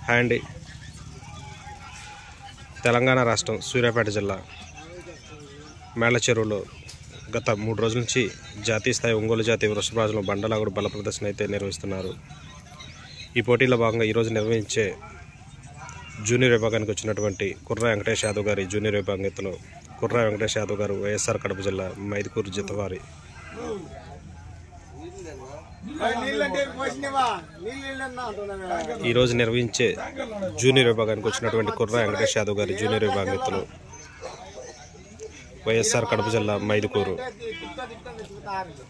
hi అండి తెలంగాణ రాష్ట్రం సూర్యాపేట జిల్లా మేళ్ల చెరువులో గత మూడు రోజుల నుంచి జాతీయ స్థాయి ఒంగోలు జాతీయ వృషభరాజులు బండలాగుడు బల ప్రదర్శన అయితే నిర్వహిస్తున్నారు ఈ పోటీలో భాగంగా ఈరోజు నిర్వహించే జూనియర్ విభాగానికి వచ్చినటువంటి కుర్ర వెంకటేష్ యాదవ్ గారి జూనియర్ విభాగం ఎత్తులో కుర్ర వెంకటేష్ యాదవ్ గారు వైఎస్ఆర్ కడప జిల్లా మైదుకూరు జితవారి నీళ్ళంటే పోసినవా నీళ్ళన్నా అంటున్నా ఈరోజు నిర్వహించే జూనియర్ విభాగానికి వచ్చినటువంటి కుర్ర వెంకటేష్ యాదవ్ గారి జూనియర్ విభాగం ఎత్తులు వైఎస్ఆర్ కడప జిల్లా మైదుకూరు తిప్ప తిప్ప వెతుకుతారు